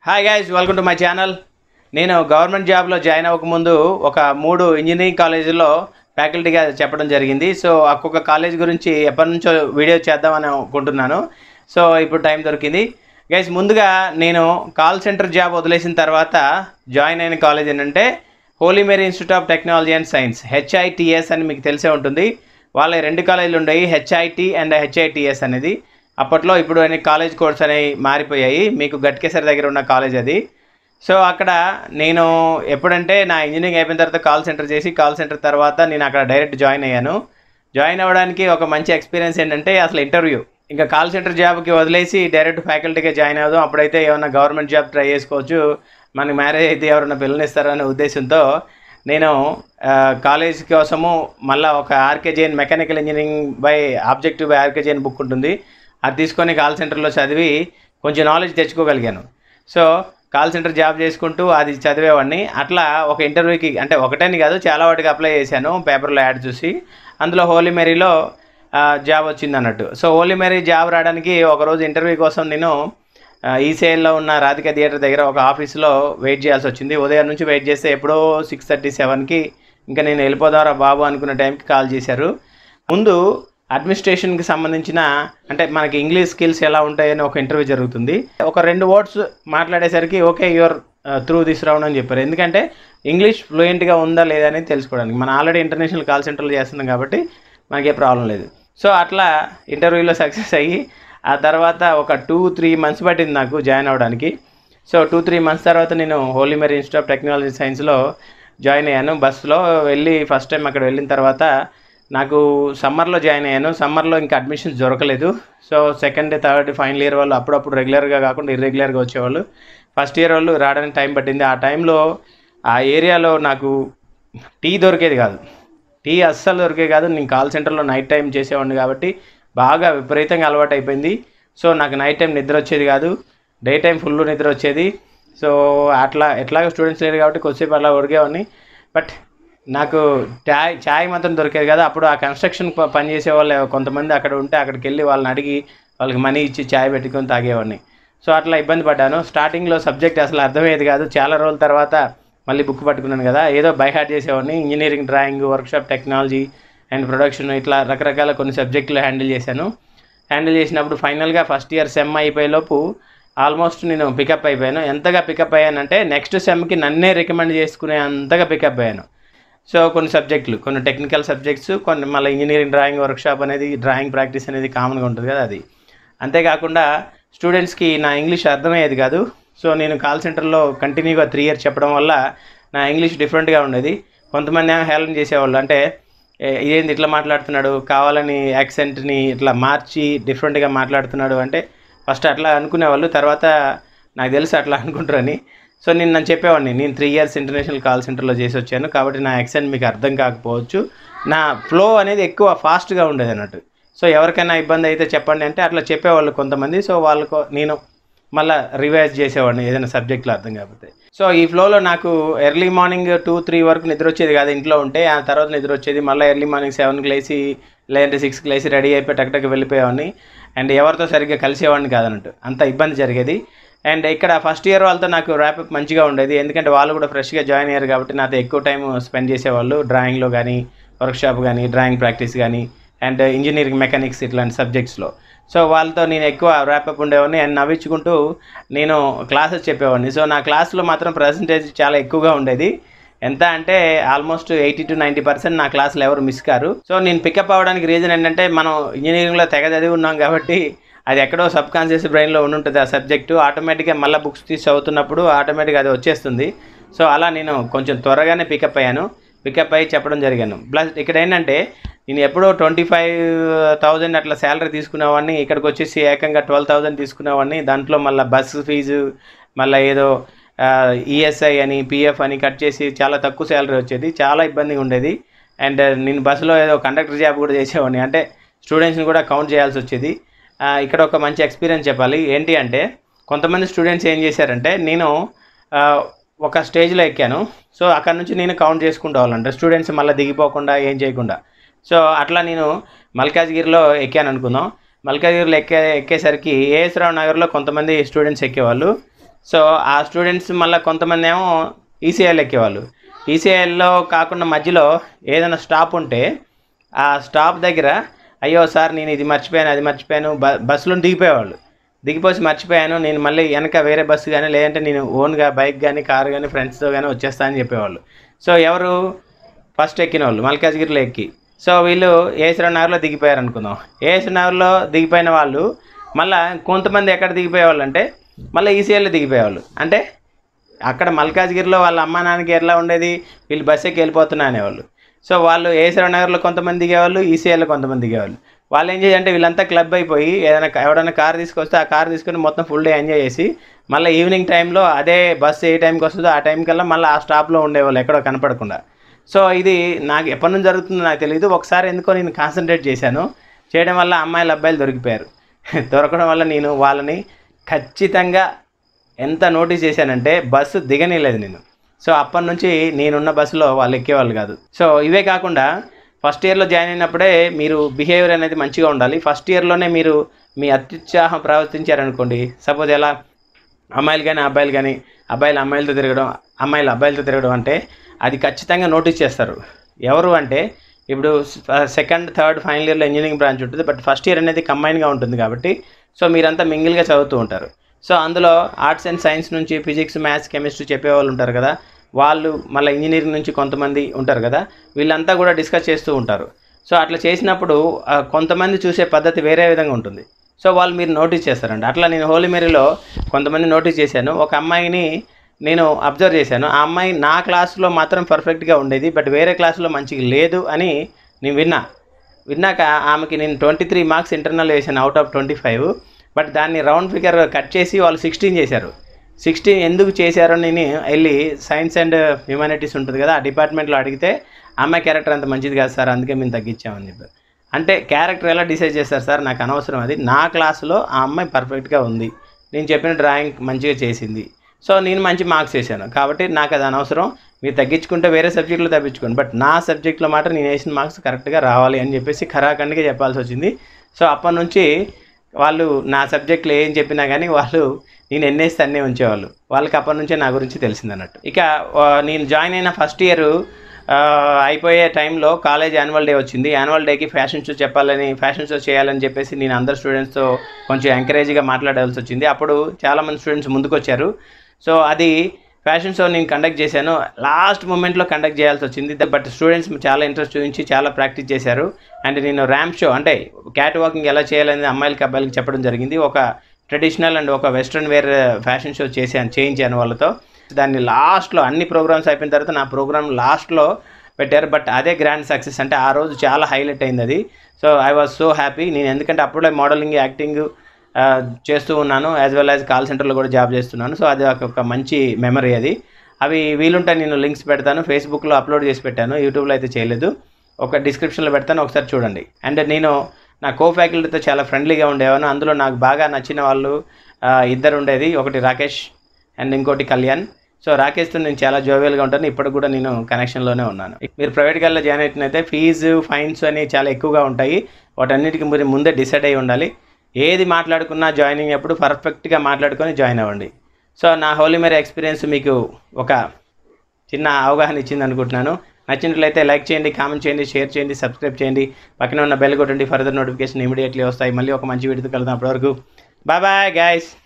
hi guys welcome to my channel నేను government జాబ్లో join అవ్వకముందు ఒక మూడు ఇంజనీరింగ్ కాలేజీల్లో ఫ్యాకల్టీగా చెప్పడం జరిగింది సో ఒక్కొక్క కాలేజ్ గురించి ఎప్పటి నుంచో వీడియో చేద్దామని అనుకుంటున్నాను సో ఇప్పుడు టైం దొరికింది గైస్ ముందుగా నేను కాల్ సెంటర్ జాబ్ వదిలేసిన తర్వాత జాయిన్ అయిన కాలేజ్ ఏంటంటే Holy Mary Institute of Technology and Science HITS అని మీకు తెలిసే ఉంటుంది వాళ్ళ రెండు కాలేజీలు ఉన్నాయి హెచ్ఐటి అండ్ హెచ్ఐటిఎస్ అనేది అప్పట్లో ఇప్పుడు అన్ని కాలేజ్ కోర్స్ అనేవి మారిపోయాయి మీకు గట్కేసర్ దగ్గర ఉన్న కాలేజ్ అది సో అక్కడ నేను ఎప్పుడంటే నా ఇంజనీరింగ్ అయిపోయిన తర్వాత కాల్ సెంటర్ చేసి కాల్ సెంటర్ తర్వాత నేను అక్కడ డైరెక్ట్ జాయిన్ అయ్యాను జాయిన్ అవ్వడానికి ఒక మంచి ఎక్స్పీరియన్స్ ఏంటంటే అసలు ఇంటర్వ్యూ ఇంకా కాల్ సెంటర్ జాబ్కి వదిలేసి డైరెక్ట్ ఫ్యాకల్టీగా జాయిన్ అవుదాం అప్పుడైతే ఏమన్నా గవర్నమెంట్ జాబ్ ట్రై చేసుకోవచ్చు మనకి మ్యారేజ్ అయితే ఎవరైనా పిల్లనిస్తారనే ఉద్దేశంతో నేను ఆ, కాలేజ్ కోసము మళ్ళీ ఒక R K J N mechanical engineering by objective by R K J N book ఉంటుంది అది తీసుకొని కాల్ సెంటర్లో చదివి కొంచెం నాలెడ్జ్ తెచ్చుకోగలిగాను సో కాల్ సెంటర్ జాబ్ చేసుకుంటూ అది చదివేవాడిని అట్లా ఒక ఇంటర్వ్యూకి అంటే ఒకటని కాదు చాలా వాటికి అప్లై చేశాను పేపర్లో యాడ్ చూసి అందులో హోలీ మేరీలో ఆ, జాబ్ వచ్చింది అన్నట్టు సో హోలీ మేరీ జాబ్ రావడానికి ఒకరోజు ఇంటర్వ్యూ కోసం నేను ఈసీఐలో ఉన్న రాధిక థియేటర్ దగ్గర ఒక ఆఫీస్లో వెయిట్ చేయాల్సి వచ్చింది ఉదయం నుంచి వెయిట్ చేస్తే ఎప్పుడో సిక్స్ థర్టీ సెవెన్కి ఇంకా నేను వెళ్ళిపోదారా బాబు అనుకున్న టైంకి కాల్ చేశారు ముందు అడ్మినిస్ట్రేషన్కి సంబంధించిన అంటే మనకి ఇంగ్లీష్ స్కిల్స్ ఎలా ఉంటాయని ఒక ఇంటర్వ్యూ జరుగుతుంది ఒక రెండు వర్డ్స్ మాట్లాడేసరికి okay your through this round అని చెప్పారు ఎందుకంటే ఇంగ్లీష్ ఫ్లూయెంట్గా ఉందా లేదా అనేది తెలుసుకోవడానికి మనం ఆల్రెడీ ఇంటర్నేషనల్ కాల్ సెంటర్లో చేస్తున్నాం కాబట్టి మనకే ప్రాబ్లం లేదు సో అట్లా ఇంటర్వ్యూలో సక్సెస్ అయ్యి ఆ తర్వాత ఒక టూ త్రీ మంత్స్ పట్టింది నాకు జాయిన్ అవ్వడానికి సో టూ త్రీ మంత్స్ తర్వాత నేను Holy Mary Institute of Technology సైన్స్లో జాయిన్ అయ్యాను బస్సులో వెళ్ళి ఫస్ట్ టైం అక్కడ వెళ్ళిన తర్వాత నాకు సమ్మర్లో జాయిన్ అయ్యాను సమ్మర్లో ఇంకా అడ్మిషన్స్ దొరకలేదు so second third final year వాళ్ళు అప్పుడప్పుడు రెగ్యులర్గా కాకుండా ఇర్రెగ్యులర్గా వచ్చేవాళ్ళు ఫస్ట్ ఇయర్ వాళ్ళు రావడానికి టైం పట్టింది ఆ టైంలో ఆ ఏరియాలో నాకు టీ దొరికేది కాదు టీ అస్సలు దొరికేది కాదు నేను కాల్ సెంటర్లో నైట్ టైం చేసేవాడిని కాబట్టి బాగా విపరీతంగా అలవాటు అయిపోయింది సో నాకు నైట్ టైం నిద్ర వచ్చేది కాదు డే టైం ఫుల్ నిద్ర వచ్చేది సో అట్లా ఎట్లాగో స్టూడెంట్స్ లేరు కాబట్టి కొద్దిసేపు అలా ఉడిగేవాడిని బట్ నాకు చాయ్ చాయ్ మాత్రం దొరికేది కదా అప్పుడు ఆ కన్స్ట్రక్షన్ ప- పని చేసే వాళ్ళు కొంతమంది అక్కడ ఉంటే అక్కడికి వెళ్ళి వాళ్ళని అడిగి వాళ్ళకి మనీ ఇచ్చి చాయ్ పెట్టుకొని తాగేవాడిని సో అట్లా ఇబ్బంది పడ్డాను స్టార్టింగ్లో సబ్జెక్ట్ అసలు అర్థమయ్యేది కాదు చాలా రోజుల తర్వాత మళ్ళీ బుక్ పట్టుకున్నాను కదా ఏదో బై హార్ట్ చేసేవాడిని engineering drawing workshop technology and production ఇట్లా రకరకాల కొన్ని సబ్జెక్టులు హ్యాండిల్ చేశాను హ్యాండిల్ చేసినప్పుడు ఫైనల్గా ఫస్ట్ ఇయర్ సెమ్ అయిపోయేలోపు ఆల్మోస్ట్ నేను పికప్ అయిపోయాను ఎంతగా పికప్ అయ్యానంటే నెక్స్ట్ సెమ్కి నన్నే రికమెండ్ చేసుకునే అంతగా పికప్ అయ్యాను సో కొన్ని సబ్జెక్టులు కొన్ని టెక్నికల్ సబ్జెక్ట్స్ కొన్ని మళ్ళీ ఇంజనీరింగ్ డ్రాయింగ్ వర్క్షాప్ అనేది డ్రాయింగ్ ప్రాక్టీస్ అనేది కామన్గా ఉంటుంది కదా అది అంతేకాకుండా స్టూడెంట్స్కి నా ఇంగ్లీష్ అర్థమయ్యేది కాదు సో నేను కాల్ సెంటర్లో కంటిన్యూగా త్రీ ఇయర్స్ చెప్పడం వల్ల నా ఇంగ్లీష్ డిఫరెంట్గా ఉండేది కొంతమంది ఏమో హేళన చేసేవాళ్ళు అంటే "ఏ- ఇదేంది ఇట్లా మాట్లాడుతున్నాడు కావాలని యాక్సెంట్ని ఇట్లా మార్చి డిఫరెంట్గా మాట్లాడుతున్నాడు అంటే ఫస్ట్ అట్లా అనుకునేవాళ్ళు తర్వాత నాకు తెలుసు అట్లా అనుకుంటారని సో నేను నన్ను చెప్పేవాడిని నేను త్రీ ఇయర్స్ ఇంటర్నేషనల్ కాల్ సెంటర్లో చేసి వచ్చాను కాబట్టి నా యాక్సెంట్ మీకు అర్థం కాకపోవచ్చు నా ఫ్లో అనేది ఎక్కువ ఫాస్ట్గా ఉండేది అన్నట్టు సో ఎవరికైనా ఇబ్బంది అయితే చెప్పండి అంటే అట్లా చెప్పేవాళ్ళు కొంతమంది సో వాళ్ళకు నేను మళ్ళీ రివైజ్ చేసేవాడిని ఏదైనా సబ్జెక్ట్లో అర్థం కాకపోతే సో ఈ ఫ్లోలో నాకు ఎర్లీ మార్నింగ్ టూ త్రీ వరకు నిద్ర వచ్చేది కాదు ఇంట్లో ఉంటే ఆ తర్వాత నిద్ర వచ్చేది మళ్ళీ ఎర్లీ మార్నింగ్ సెవెన్కి లేచి లేదంటే సిక్స్కి లేచి రెడీ అయిపోయి టక్ టక్ వెళ్ళిపోయేవాడిని అండ్ ఎవరితో సరిగ్గా కలిసేవాడిని కాదన్నట్టు అంత ఇబ్బంది జరిగేది అండ్ ఇక్కడ ఫస్ట్ ఇయర్ వాళ్ళతో నాకు ర్యాపప్ మంచిగా ఉండేది ఎందుకంటే వాళ్ళు కూడా ఫ్రెష్గా జాయిన్ అయ్యారు కాబట్టి నాతో ఎక్కువ టైం స్పెండ్ చేసేవాళ్ళు డ్రాయింగ్లో కానీ వర్క్షాప్ కానీ డ్రాయింగ్ ప్రాక్టీస్ కానీ అండ్ ఇంజనీరింగ్ మెకానిక్స్ ఇట్లాంటి సబ్జెక్ట్స్లో సో వాళ్ళతో నేను ఎక్కువ ర్యాపప్ ఉండేవాడిని అండ్ నవ్వించుకుంటూ నేను క్లాసెస్ చెప్పేవాడిని సో నా క్లాస్లో మాత్రం పర్సంటేజ్ చాలా ఎక్కువగా ఉండేది ఎంత అంటే almost eighty to ninety percent నా క్లాసులు ఎవరు మిస్ కారు సో నేను పికప్ అవ్వడానికి రీజన్ ఏంటంటే మనం ఇంజనీరింగ్లో తెగ చదివి ఉన్నాం కాబట్టి అది ఎక్కడో సబ్ కాన్షియస్ బ్రెయిన్లో ఉండుంటుంది ఆ సబ్జెక్టు ఆటోమేటిక్గా మళ్ళీ బుక్స్ తీసి చదువుతున్నప్పుడు ఆటోమేటిక్గా అది వచ్చేస్తుంది సో అలా నేను కొంచెం త్వరగానే పికప్ అయ్యాను పికప్ అయ్యి చెప్పడం జరిగాను ప్లస్ ఇక్కడ ఏంటంటే నేను ఎప్పుడో ట్వంటీ ఫైవ్ థౌజండ్ అట్లా శాలరీ తీసుకునేవాడిని ఇక్కడికి వచ్చేసి ఏకంగా ట్వెల్వ్ థౌజండ్ తీసుకునేవాడిని దాంట్లో మళ్ళీ బస్సు ఫీజు మళ్ళీ ఏదో ఈఎస్ఐ అని పిఎఫ్ అని కట్ చేసి చాలా తక్కువ శాలరీ వచ్చేది చాలా ఇబ్బందిగా ఉండేది అండ్ నేను బస్సులో ఏదో కండక్టర్ జాబ్ కూడా చేసేవాడిని అంటే స్టూడెంట్స్ని కూడా కౌంట్ చేయాల్సి వచ్చేది ఆ, ఇక్కడ ఒక మంచి ఎక్స్పీరియన్స్ చెప్పాలి ఏంటి అంటే కొంతమంది స్టూడెంట్స్ ఏం చేశారంటే నేను ఆ, ఒక స్టేజ్లో ఎక్కాను సో అక్కడ నుంచి నేను కౌంట్ చేసుకుంటూ వాళ్ళంటే స్టూడెంట్స్ మళ్ళీ దిగిపోకుండా ఏం చేయకుండా సో అట్లా నేను మల్కాజ్గిరిలో ఎక్కాను అనుకుందాం మల్కాజ్గిరిలో ఎక్కే ఎక్కేసరికి ఏఎస్ రావు నగర్లో కొంతమంది స్టూడెంట్స్ ఎక్కేవాళ్ళు సో ఆ స్టూడెంట్స్ మళ్ళీ కొంతమంది ఏమో ఈసీఐలు ఎక్కేవాళ్ళు ఈసీఐల్లో కాకుండా మధ్యలో ఏదైనా స్టాప్ ఉంటే ఆ స్టాప్ దగ్గర అయ్యో సార్ నేను ఇది మర్చిపోయాను అది మర్చిపోయాను బ బస్సులో దిగిపోయేవాళ్ళు దిగిపోసి మర్చిపోయాను నేను మళ్ళీ వెనక వేరే బస్సు కానీ లేదంటే నేను ఓన్గా బైక్ కానీ కార్ కానీ ఫ్రెండ్స్తో కానీ వచ్చేస్తా అని చెప్పేవాళ్ళు సో ఎవరు ఫస్ట్ ఎక్కిన వాళ్ళు మల్కాజ్గిరిలో ఎక్కి సో వీళ్ళు ఏసరావు నగర్లో దిగిపోయారు అనుకుందాం ఏసరావు నగర్లో దిగిపోయిన వాళ్ళు మళ్ళీ కొంతమంది ఎక్కడ దిగిపోయేవాళ్ళు అంటే మళ్ళీ ఈసీఐలో దిగిపోయేవాళ్ళు అంటే అక్కడ మల్కాజ్గిరిలో వాళ్ళ అమ్మ నాన్నకి ఎట్లా ఉండేది వీళ్ళు బస్ ఎక్కి వెళ్ళిపోతున్నా అనేవాళ్ళు సో వాళ్ళు ఏసరావు నగర్లో కొంతమంది దిగేవాళ్ళు ఈసీఐలో కొంతమంది దిగేవాళ్ళు వాళ్ళు ఏం చేయాలంటే వీళ్ళంతా క్లబ్ అయిపోయి ఏదైనా ఎవడైనా కార్ తీసుకొస్తే ఆ కార్ తీసుకొని మొత్తం ఫుల్ డే ఎంజాయ్ చేసి మళ్ళీ ఈవినింగ్ టైంలో అదే బస్ ఏ టైంకి వస్తుందో ఆ టైం కల్లా మళ్ళీ ఆ స్టాప్లో ఉండేవాళ్ళు ఎక్కడో కనపడకుండా సో ఇది నాకు ఎప్పటి నుంచి జరుగుతుందో నాకు తెలియదు ఒకసారి ఎందుకో నేను కాన్సన్ట్రేట్ చేశాను చేయడం వల్ల అమ్మాయిలు అబ్బాయిలు దొరికిపోయారు దొరకడం వల్ల నేను వాళ్ళని ఖచ్చితంగా ఎంత నోటీస్ చేశానంటే బస్సు దిగనీయలేదు నేను సో అప్పటి నుంచి నేనున్న బస్సులో వాళ్ళు ఎక్కేవాళ్ళు కాదు సో ఇవే కాకుండా ఫస్ట్ ఇయర్లో జాయిన్ అయినప్పుడే మీరు బిహేవియర్ అనేది మంచిగా ఉండాలి ఫస్ట్ ఇయర్లోనే మీరు మీ అత్యుత్సాహం ప్రవర్తించారనుకోండి సపోజ్ ఎలా అమ్మాయిలు కానీ అబ్బాయిలు కానీ అబ్బాయిలు అమ్మాయిలతో తిరగడం అమ్మాయిలు అబ్బాయిలతో తిరగడం అంటే అది ఖచ్చితంగా నోటీస్ చేస్తారు ఎవరు అంటే ఇప్పుడు సెకండ్ థర్డ్ ఫైనల్ ఇయర్లో ఇంజనీరింగ్ బ్రాంచ్ ఉంటుంది బట్ ఫస్ట్ ఇయర్ అనేది కంబైన్గా ఉంటుంది కాబట్టి సో మీరంతా మింగిల్గా చదువుతూ ఉంటారు సో అందులో ఆర్ట్స్ అండ్ సైన్స్ నుంచి ఫిజిక్స్ మ్యాథ్స్ కెమిస్ట్రీ చెప్పేవాళ్ళు ఉంటారు కదా వాళ్ళు మళ్ళీ ఇంజనీరింగ్ నుంచి కొంతమంది ఉంటారు కదా వీళ్ళంతా కూడా డిస్కస్ చేస్తూ ఉంటారు సో అట్లా చేసినప్పుడు ఆ, కొంతమంది చూసే పద్ధతి వేరే విధంగా ఉంటుంది సో వాళ్ళు మీరు నోటీస్ చేస్తారండి అట్లా నేను హోలీ మేరీలో కొంతమంది నోటీస్ చేశాను ఒక అమ్మాయిని నేను అబ్జర్వ్ చేశాను ఆ అమ్మాయి నా క్లాస్లో మాత్రం పర్ఫెక్ట్గా ఉండేది బట్ వేరే క్లాస్లో మంచిగా లేదు అని నేను విన్నా విన్నాక ఆమెకి నేను ట్వంటీ త్రీ మార్క్స్ ఇంటర్నల్ వేసాను out of twenty five but దాన్ని రౌండ్ ఫిగర్ కట్ చేసి వాళ్ళు సిక్స్టీన్ చేశారు సిక్స్టీన్ ఎందుకు చేశారో నేను వెళ్ళి సైన్స్ అండ్ హ్యూమానిటీస్ ఉంటుంది కదా ఆ డిపార్ట్మెంట్లో అడిగితే అమ్మాయి క్యారెక్టర్ అంత మంచిది కాదు సార్ అందుకే మేము తగ్గించామని చెప్పారు అంటే క్యారెక్టర్ ఎలా డిసైడ్ చేస్తారు సార్ నాకు అనవసరం అది నా క్లాసులో ఆ అమ్మాయి పర్ఫెక్ట్గా ఉంది నేను చెప్పిన డ్రాయింగ్ మంచిగా చేసింది సో నేను మంచి మార్క్స్ వేసాను కాబట్టి నాకు అది అనవసరం మీరు తగ్గించుకుంటే వేరే సబ్జెక్టులో తగ్గించుకోండి బట్ నా సబ్జెక్ట్లో మాత్రం నేను వేసిన మార్క్స్ కరెక్ట్గా రావాలి అని చెప్పేసి ఖరాఖండిగా చెప్పాల్సి వచ్చింది సో అప్పటి నుంచి వాళ్ళు నా సబ్జెక్టులో ఏం చెప్పినా కానీ వాళ్ళు నేను ఎన్నేస్తే అన్నీ ఉంచేవాళ్ళు వాళ్ళకి అప్పటి నుంచే నా గురించి తెలిసింది అన్నట్టు ఇక ఆ, నేను జాయిన్ అయిన ఫస్ట్ ఇయర్ అయిపోయే టైంలో కాలేజ్ యాన్యువల్ డే వచ్చింది యాన్యువల్ డేకి ఫ్యాషన్ షో చెప్పాలని ఫ్యాషన్ షో చేయాలని చెప్పేసి నేను అందరు స్టూడెంట్స్తో కొంచెం ఎంకరేజ్గా మాట్లాడాల్సి వచ్చింది అప్పుడు చాలామంది స్టూడెంట్స్ ముందుకు వచ్చారు సో అది ఫ్యాషన్ షో నేను కండక్ట్ చేశాను లాస్ట్ మూమెంట్లో కండక్ట్ చేయాల్సి వచ్చింది బట్ స్టూడెంట్స్ చాలా ఇంట్రెస్ట్ చూపించి చాలా ప్రాక్టీస్ చేశారు అండ్ నేను ర్యాంప్ షో అంటే క్యాట్ వాకింగ్ ఎలా చేయాలని అమ్మాయిలకి అబ్బాయిలకి చెప్పడం జరిగింది ఒక ట్రెడిషనల్ అండ్ ఒక వెస్ట్రన్ వేర్ ఫ్యాషన్ షో చేశాను చేయించాను వాళ్ళతో దాన్ని లాస్ట్లో అన్ని ప్రోగ్రామ్స్ అయిపోయిన తర్వాత నా ప్రోగ్రామ్ లాస్ట్లో పెట్టారు బట్ అదే గ్రాండ్ సక్సెస్ అంటే ఆ రోజు చాలా హైలైట్ అయింది అది so I was so happy నేను ఎందుకంటే అప్పుడే మోడలింగ్ యాక్టింగ్ ఆ, చేస్తూ ఉన్నాను యాజ్ వెల్ యాజ్ కాల్ సెంటర్లో కూడా జాబ్ చేస్తున్నాను సో అది ఒక- ఒక మంచి మెమరీ అది అవి వీలుంటే నేను లింక్స్ పెడతాను ఫేస్బుక్లో అప్లోడ్ చేసి పెట్టాను యూట్యూబ్లో అయితే చేయలేదు ఒక డిస్క్రిప్షన్లో పెడతాను ఒకసారి చూడండి అండ్ నేను నా కో ఫ్యాకల్టీతో చాలా ఫ్రెండ్లీగా ఉండేవాను అందులో నాకు బాగా నచ్చిన వాళ్ళు ఆ, ఇద్దరు ఉండేది ఒకటి రాకేష్ అండ్ ఇంకోటి కళ్యాణ్ సో రాకేష్తో నేను చాలా జోవియల్గా ఉంటాను ఇప్పటికి కూడా నేను కనెక్షన్లోనే ఉన్నాను మీరు ప్రైవేట్ గాల్లో జాయిన్ అయినట్లయితే ఫీజు ఫైన్స్ అని చాలా ఎక్కువగా ఉంటాయి వాటన్నిటికీ మీరు ముందే డిసైడ్ అయి ఉండాలి ఏది మాట్లాడుకున్నా జాయినింగ్ అప్పుడు పర్ఫెక్ట్గా మాట్లాడుకొని జాయిన్ అవ్వండి సో నా హోలీ మేరీ ఎక్స్పీరియన్స్ మీకు ఒక చిన్న అవగాహన ఇచ్చింది అనుకుంటున్నాను నచ్చినట్లయితే లైక్ చేయండి కామెంట్ చేయండి షేర్ చేయండి సబ్స్క్రైబ్ చేయండి పక్కన ఉన్న బెల్ కొట్టండి ఫర్దర్ నోటిఫికేషన్ ఇమీడియట్లీ వస్తాయి మళ్ళీ ఒక మంచి వీడియోతో కలుద్దాం అప్పటివరకు బాయ్ బాయ్ గైస్